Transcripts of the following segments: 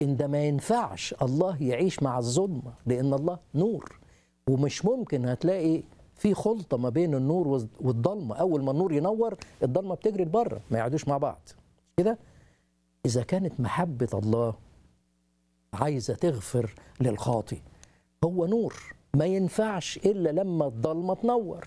ان ده ما ينفعش الله يعيش مع الظلمه لان الله نور ومش ممكن هتلاقي في خلطه ما بين النور والضلمه اول ما النور ينور الضلمه بتجري لبره ما يقعدوش مع بعض كده اذا كانت محبه الله عايزه تغفر للخاطي هو نور ما ينفعش الا لما الضلمه تنور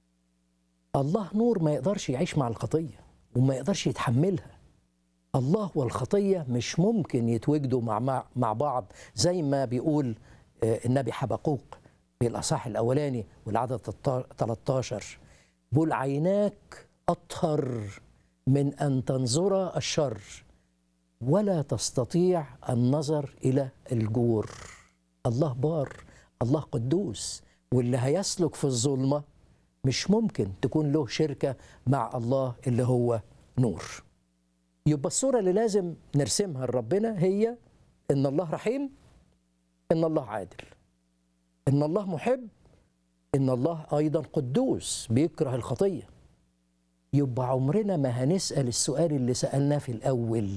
الله نور ما يقدرش يعيش مع الخطيه وما يقدرش يتحملها الله والخطيه مش ممكن يتوجدوا مع مع, مع بعض زي ما بيقول النبي حبقوق في الاصحاح الاولاني والعدد 13 بيقول عيناك اطهر من ان تنظر الشر ولا تستطيع النظر الى الجور الله بار الله قدوس واللي هيسلك في الظلمه مش ممكن تكون له شركه مع الله اللي هو نور يبقى الصوره اللي لازم نرسمها لربنا هي ان الله رحيم ان الله عادل ان الله محب ان الله ايضا قدوس بيكره الخطيه يبقى عمرنا ما هنسال السؤال اللي سالناه في الاول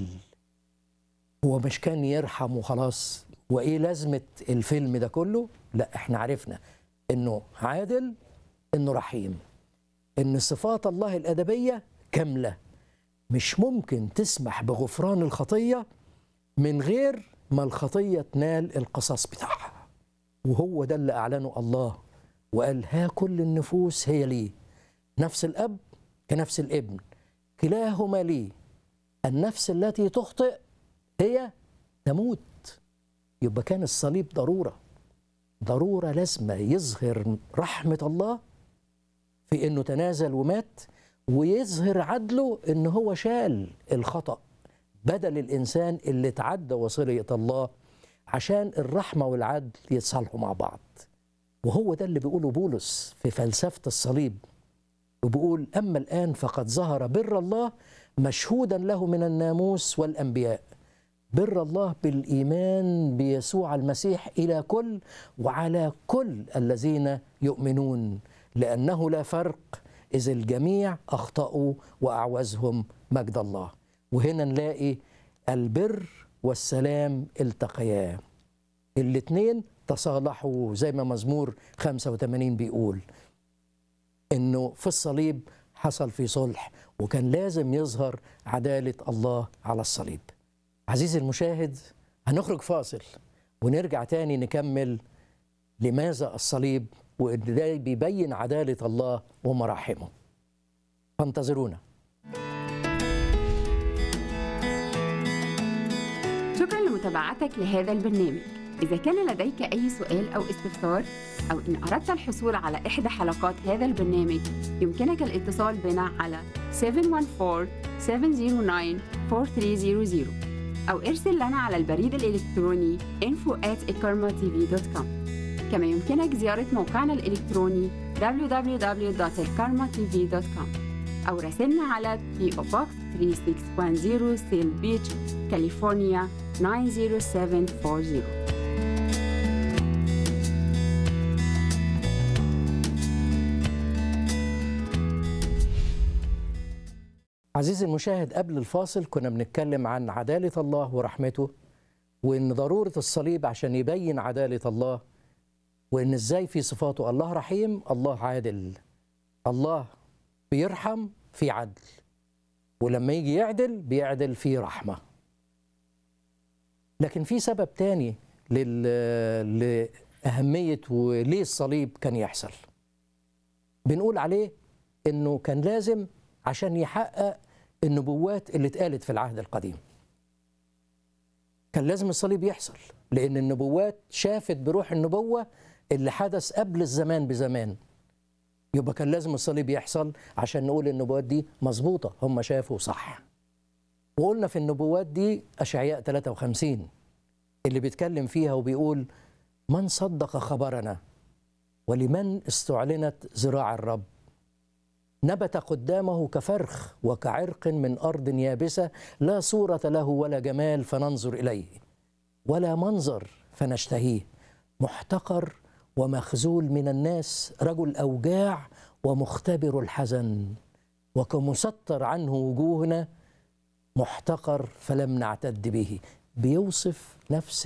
هو مش كان يرحم وخلاص وايه لازمه الفيلم ده كله لا احنا عرفنا انه عادل انه رحيم ان صفات الله الادبيه كامله مش ممكن تسمح بغفران الخطيه من غير ما الخطيه تنال القصاص بتاعها وهو ده اللي اعلنه الله وقال ها كل النفوس هي لي نفس الاب كنفس الابن كلاهما لي النفس التي تخطئ هي تموت يبقى كان الصليب ضروره ضروره لازمه يظهر رحمه الله في انه تنازل ومات ويظهر عدله ان هو شال الخطا بدل الانسان اللي تعدى وصيه الله عشان الرحمه والعدل يتصالحوا مع بعض وهو ده اللي بيقوله بولس في فلسفه الصليب وبيقول اما الان فقد ظهر بر الله مشهودا له من الناموس والانبياء بر الله بالايمان بيسوع المسيح الى كل وعلى كل الذين يؤمنون لانه لا فرق اذ الجميع اخطاوا واعوزهم مجد الله وهنا نلاقي البر والسلام التقيا الاثنين تصالحوا زي ما مزمور 85 بيقول انه في الصليب حصل في صلح وكان لازم يظهر عداله الله على الصليب عزيزي المشاهد هنخرج فاصل ونرجع تاني نكمل لماذا الصليب وده بيبين عدالة الله ومراحمه فانتظرونا شكرا لمتابعتك لهذا البرنامج إذا كان لديك أي سؤال أو استفسار أو إن أردت الحصول على إحدى حلقات هذا البرنامج يمكنك الاتصال بنا على 714-709-4300 أو ارسل لنا على البريد الإلكتروني info at كما يمكنك زيارة موقعنا الإلكتروني www.elkarmatv.com أو راسلنا على PO Box 3610 سيل بيتش كاليفورنيا 90740 عزيزي المشاهد قبل الفاصل كنا بنتكلم عن عدالة الله ورحمته وإن ضرورة الصليب عشان يبين عدالة الله وإن إزاي في صفاته الله رحيم الله عادل الله بيرحم في عدل ولما يجي يعدل بيعدل في رحمة لكن في سبب تاني لل... لأهمية وليه الصليب كان يحصل بنقول عليه إنه كان لازم عشان يحقق النبوات اللي اتقالت في العهد القديم كان لازم الصليب يحصل لأن النبوات شافت بروح النبوة اللي حدث قبل الزمان بزمان يبقى كان لازم الصليب يحصل عشان نقول النبوات دي مظبوطة هم شافوا صح وقلنا في النبوات دي أشعياء 53 اللي بيتكلم فيها وبيقول من صدق خبرنا ولمن استعلنت ذراع الرب نبت قدامه كفرخ وكعرق من أرض يابسة لا صورة له ولا جمال فننظر إليه ولا منظر فنشتهيه محتقر ومخزول من الناس رجل أوجاع ومختبر الحزن وكمستر عنه وجوهنا محتقر فلم نعتد به بيوصف نفس